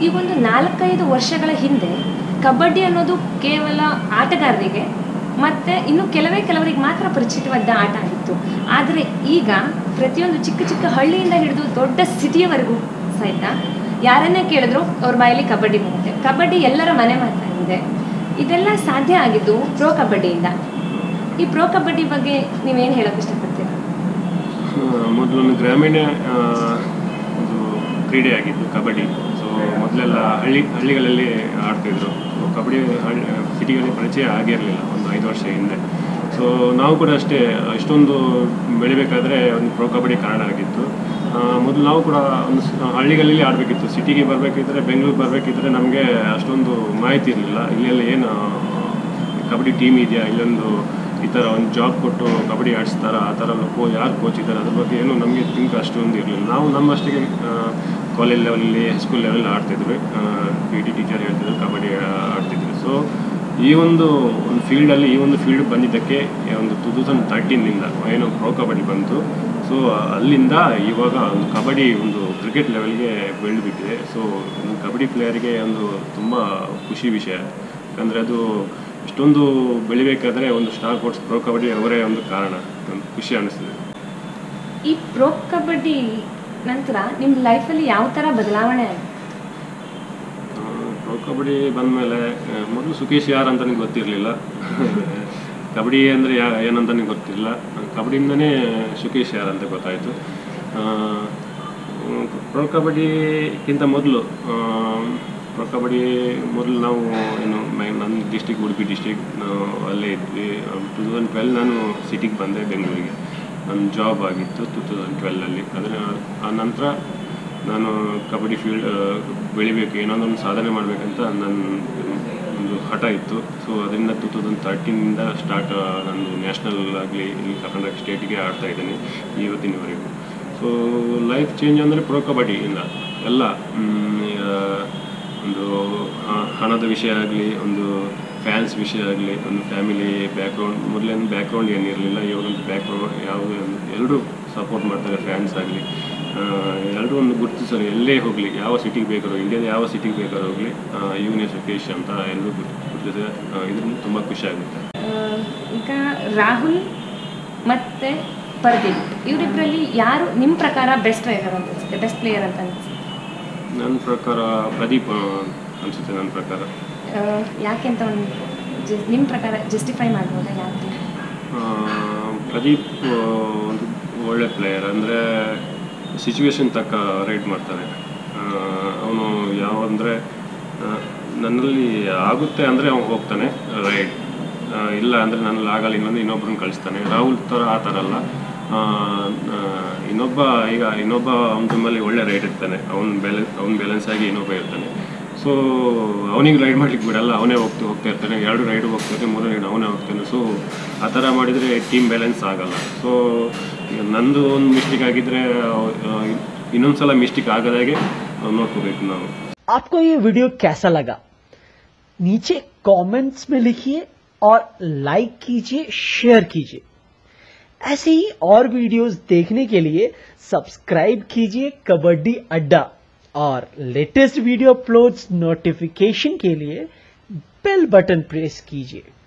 ಈ ಒಂದು ನಾಲ್ಕೈದು ವರ್ಷಗಳ ಹಿಂದೆ ಕಬಡ್ಡಿ ಅನ್ನೋದು ಕೇವಲ ಆಟಗಾರರಿಗೆ ಮತ್ತೆ ಇನ್ನು ಕೆಲವೇ ಕೆಲವರಿಗೆ ಮಾತ್ರ ಪರಿಚಿತವಾದ ಆಟ ಆಗಿತ್ತು ಆದರೆ ಈಗ ಪ್ರತಿಯೊಂದು ಚಿಕ್ಕ ಚಿಕ್ಕ ಹಳ್ಳಿಯಿಂದ ಹಿಡಿದು ದೊಡ್ಡ ಸಿಟಿಯವರೆಗೂ ಸಹಿತ ಯಾರನ್ನೇ ಕೇಳಿದ್ರು ಅವ್ರ ಬಾಯಲ್ಲಿ ಕಬಡ್ಡಿ ಬರುತ್ತೆ ಕಬಡ್ಡಿ ಎಲ್ಲರ ಮನೆ ಮಾತಾಗಿದೆ ಇದೆಲ್ಲ ಸಾಧ್ಯ ಆಗಿದ್ದು ಪ್ರೋ ಕಬಡ್ಡಿಯಿಂದ ಈ ಪ್ರೋ ಕಬಡ್ಡಿ ಬಗ್ಗೆ ನೀವೇನು ಹೇಳೋಕೆ ಇಷ್ಟಪಡ್ತೀರಾ ಮೊದಲೊಂದು ಗ್ರಾಮೀಣ ಆ, ಒಂದು ಕ್ರೀಡೆ ಆಗಿತ್ತು ಕಬಡ್ಡಿ ಸೊ ಮೊದಲೆಲ್ಲ ಹಳ್ಳಿ ಹಳ್ಳಿಗಳಲ್ಲಿ ಆಡ್ತಿದ್ರು ಸೊ ಕಬಡ್ಡಿ ಹಳ್ಳಿ ಸಿಟಿಗಳಲ್ಲಿ ಪರಿಚಯ ಆಗಿರಲಿಲ್ಲ ಒಂದು ಐದು ವರ್ಷ ಹಿಂದೆ ಸೊ ನಾವು ಕೂಡ ಅಷ್ಟೇ ಇಷ್ಟೊಂದು ಬೆಳಿಬೇಕಾದ್ರೆ ಒಂದು ಪ್ರೋ ಕಬಡ್ಡಿ ಕಾರಣ ಆಗಿತ್ತು ಮೊದಲು ನಾವು ಕೂಡ ಒಂದು ಸ- ಹಳ್ಳಿಗಳಲ್ಲಿ ಆಡಬೇಕಿತ್ತು ಸಿಟಿಗೆ ಬರಬೇಕಿದ್ರೆ ಬೆಂಗಳೂರು ಬರಬೇಕಿದ್ರೆ ನಮಗೆ ಅಷ್ಟೊಂದು ಮಾಹಿತಿ ಇರಲಿಲ್ಲ ಇಲ್ಲೆಲ್ಲ ಏನು ಕಬಡ್ಡಿ ಟೀಮ್ ಇದೆಯಾ ಇಲ್ಲೊಂದು ಈ ಥರ ಒಂದು ಜಾಬ್ ಕೊಟ್ಟು ಕಬಡ್ಡಿ ಆಡಿಸ್ತಾರ ಆ ಥರ ಕೋ ಯಾರು ಕೋಚ್ ಇದ್ದಾರೆ ಅದ್ರ ಬಗ್ಗೆ ಏನು ನಮಗೆ ತಿಂಕ್ ಅಷ್ಟೊಂದು ಇರಲಿಲ್ಲ ನಾವು ನಮ್ಮಷ್ಟಿಗೆ ಕಾಲೇಜ್ ಲೆವೆಲಲ್ಲಿ ಹೈಸ್ಕೂಲ್ ಲೆವೆಲ್ ಆಡ್ತಿದ್ವಿ ಪಿ ಟಿ ಟೀಚರ್ ಹೇಳ್ತಿದ್ರು ಕಬಡ್ಡಿ ಆಡ್ತಿದ್ವಿ ಸೊ ಈ ಒಂದು ಒಂದು ಫೀಲ್ಡಲ್ಲಿ ಈ ಒಂದು ಫೀಲ್ಡ್ ಬಂದಿದ್ದಕ್ಕೆ ಈ ಒಂದು ಟೂ ತೌಸಂಡ್ ತರ್ಟೀನಿಂದ ಏನು ಪ್ರೋ ಕಬಡ್ಡಿ ಬಂತು ಸೊ ಅಲ್ಲಿಂದ ಇವಾಗ ಒಂದು ಕಬಡ್ಡಿ ಒಂದು ಕ್ರಿಕೆಟ್ ಲೆವೆಲ್ಗೆ ಬೆಳೆದುಬಿಟ್ಟಿದೆ ಸೊ ಒಂದು ಕಬಡ್ಡಿ ಪ್ಲೇಯರ್ಗೆ ಒಂದು ತುಂಬ ಖುಷಿ ವಿಷಯ ಯಾಕಂದರೆ ಅದು ಇಷ್ಟೊಂದು ಬೆಳಿಬೇಕಾದ್ರೆ ಒಂದು ಸ್ಟಾರ್ ಕೋಟ್ಸ್ ಪ್ರೋ ಕಬಡ್ಡಿ ಅವರೇ ಒಂದು ಕಾರಣ ಒಂದು ಖುಷಿ ಅನಿಸ್ತದೆ ಈ ಪ್ರೋ ಕಬಡ್ಡಿ ನಂತರ ನಿಮ್ಮ ಲೈಫಲ್ಲಿ ಯಾವ ಥರ ಬದಲಾವಣೆ ಆಗಿದೆ ಪ್ರೋ ಕಬಡ್ಡಿ ಬಂದಮೇಲೆ ಮೊದಲು ಸುಖೇಶ್ ಯಾರು ಅಂತ ನನಗೆ ಗೊತ್ತಿರಲಿಲ್ಲ ಕಬಡ್ಡಿ ಅಂದರೆ ಯಾ ಏನಂತ ನನಗೆ ಗೊತ್ತಿಲ್ಲ ಕಬಡ್ಡಿಯಿಂದನೇ ಸುಖೇಶ್ ಯಾರು ಅಂತ ಗೊತ್ತಾಯಿತು ಪ್ರೋ ಕಬಡ್ಡಿಗಿಂತ ಮೊದಲು ಪ್ರೋ ಕಬಡ್ಡಿ ಮೊದಲು ನಾವು ಏನು ಮೈ- ನನ್ನ ಡಿಸ್ಟಿಕ್ ಉಡುಪಿ ಡಿಸ್ಟಿಕ್ ನಾವು ಅಲ್ಲೇ ಇದ್ವಿ ಟೂ ತೌಸಂಡ್ ಟ್ವೆಲ್ ನಾನು ಸಿಟಿಗೆ ಬಂದೆ ಬೆಂಗಳೂರಿಗೆ ನನ್ನ ಜಾಬ್ ಆಗಿತ್ತು ಟೂ ತೌಸಂಡ್ ಟ್ವೆಲ್ಲಲ್ಲಿ ಅದರ ಆ ನಂತರ ನಾನು ಕಬಡ್ಡಿ ಫೀಲ್ಡ್ ಬೆಳಿಬೇಕು ಏನೊಂದೊಂದು ಸಾಧನೆ ಮಾಡಬೇಕಂತ ನನ್ನ ಒಂದು ಹಠ ಇತ್ತು ಸೊ ಅದರಿಂದ ಟೂ ತೌಸಂಡ್ ತರ್ಟೀನಿಂದ ಸ್ಟಾರ್ಟ್ ನಾನು ನ್ಯಾಷನಲ್ ಆಗಲಿ ಇಲ್ಲಿ ಕರ್ನಾಟಕ ಸ್ಟೇಟಿಗೆ ಆಡ್ತಾ ಇದ್ದೀನಿ ಇವತ್ತಿನವರೆಗೂ ಸೊ ಲೈಫ್ ಚೇಂಜ್ ಅಂದರೆ ಪ್ರೋ ಕಬಡ್ಡಿಯಿಂದ ಎಲ್ಲ ಮ್, ಆ, ಒಂದು ಹ- ಹಣದ ವಿಷಯ ಆಗಲಿ ಒಂದು ಫ್ಯಾನ್ಸ್ ವಿಷಯ ಆಗಲಿ ಒಂದು ಫ್ಯಾಮಿಲಿ ಬ್ಯಾಕ್ಗ್ರೌಂಡ್ ಮೊದಲೇನು ಬ್ಯಾಕ್ಗ್ರೌಂಡ್ ಏನಿರಲಿಲ್ಲ ಇವಾಗಂತೂ ಬ್ಯಾಕ್ಗ್ರೌಂಡ್ ಯಾವುದೇ ಒಂದು ಎಲ್ಲರೂ ಸಪೋರ್ಟ್ ಮಾಡ್ತಾರೆ ಫ್ಯಾನ್ಸ್ ಆಗಲಿ ಎಲ್ಲರೂ ಒಂದು ಗುರುತಿಸಲು ಎಲ್ಲೇ ಹೋಗಲಿ ಯಾವ ಸಿಟಿಗೆ ಬೇಕಾದ್ರೂ ಇಂಡಿಯಾದ ಯಾವ ಸಿಟಿಗೆ ಬೇಕಾದ್ರೂ ಹೋಗಲಿ ಇವನೇ ಸುಖೇಶ್ ಅಂತ ಎಲ್ಲರೂ ಗುರುತಿಸಿದ್ರೆ ಇದರಿಂದ ತುಂಬ ಖುಷಿ ಆಗುತ್ತೆ ಆ, ಈಗ ರಾಹುಲ್ ಮತ್ತೆ ಪರ್ದೀಪ್ ಇವರಿಬ್ಬರಲ್ಲಿ ಯಾರು ನಿಮ್ಮ ಪ್ರಕಾರ ಬೆಸ್ಟ್ ಪ್ಲೇಯರ್ ಅಂತ ಅನ್ಸುತ್ತೆ ಬೆಸ್ಟ್ ಪ್ಲೇಯರ್ ಅಂತ ಅನ್ಸುತ್ತೆ ನನ್ನ ಪ್ರಕಾರ ಪ್ರದೀಪ್ ಆ, ಅನ್ಸುತ್ತೆ ನನ್ನ ಪ್ರಕಾರ ಆ, ಯಾಕೆ ಅಂತ ಒಂದು ಜಸ್ ನಿಮ್ಮ ಪ್ರಕಾರ ಜಸ್ಟಿಫೈ ಮಾಡ್ಬೋದಾ ಯಾಕೆ ಆ, ಪ್ರದೀಪ್ ಆ, ಒಂದು ಒಳ್ಳೆ ಪ್ಲೇಯರ್ ಅಂದರೆ ಸಿಚುವೇಶನ್ ತಕ್ಕ ರೈಡ್ ಮಾಡ್ತಾನೆ ಅವನು ಯಾವ ಅಂದರೆ ನನ್ನಲ್ಲಿ ಆಗುತ್ತೆ ಅಂದರೆ ಅವನು ಹೋಗ್ತಾನೆ ರೈಡ್ ಇಲ್ಲ ಅಂದರೆ ನನ್ನಲ್ಲಿ ಆಗಲ್ಲ ಇನ್ನೊಂದು ಇನ್ನೊಬ್ರನ್ನ ಕಳಿಸ್ತಾನೆ ರಾಹುಲ್ ಥರ ಆ ಥರ ಅಲ್ಲ ಆ, ಆ, ಇನ್ನೊಬ್ಬ ಈಗ ಇನ್ನೊಬ್ಬ ಅವನ ಟೀಮಲ್ಲಿ ಒಳ್ಳೆ ರೈಡ್ ಇರ್ತಾನೆ ಅವ್ನ ಬ್ಯಾಲೆನ್ಸ್ ಅವ್ನ ಬ್ಯಾಲೆನ್ಸ್ ಆಗಿ ಇನ್ನೊಬ್ಬ ಇರ್ತಾನೆ ಸೊ ಅವನಿಗೆ ರೈಡ್ ಮಾಡ್ಲಿಕ್ಕೆ ಬಿಡಲ್ಲ ಅವನೇ ಹೋಗ್ತಾ ಹೋಗ್ತಾ ಇರ್ತಾನೆ ಎರಡು ರೈಡ್ ಹೋಗ್ತಾನೆ ಮೂರು ರೈಡ್ ಅವನೇ ಹೋಗ್ತಾನೆ ಸೊ ಆ ಥರ ಮಾಡಿದರೆ ಟೀಮ್ ಬ್ಯಾಲೆನ್ಸ್ ಆಗಲ್ಲ ಸೊ ಈಗ ನಂದು ಒಂದು ಮಿಸ್ಟೇಕ್ ಆಗಿದ್ದರೆ ಇನ್ನೊಂದು ಸಲ ಮಿಸ್ಟೇಕ್ ಆಗದಾಗೆ ನೋಡ್ಕೋಬೇಕು ನಾವು आपको ये वीडियो कैसा लगा नीचे कमेंट्स में लिखिए और लाइक कीजिए शेयर कीजिए ऐसे ही और वीडियोस देखने के लिए सब्सक्राइब कीजिए कबड्डी अड्डा और लेटेस्ट वीडियो अपलोड्स नोटिफिकेशन के लिए बेल बटन प्रेस कीजिए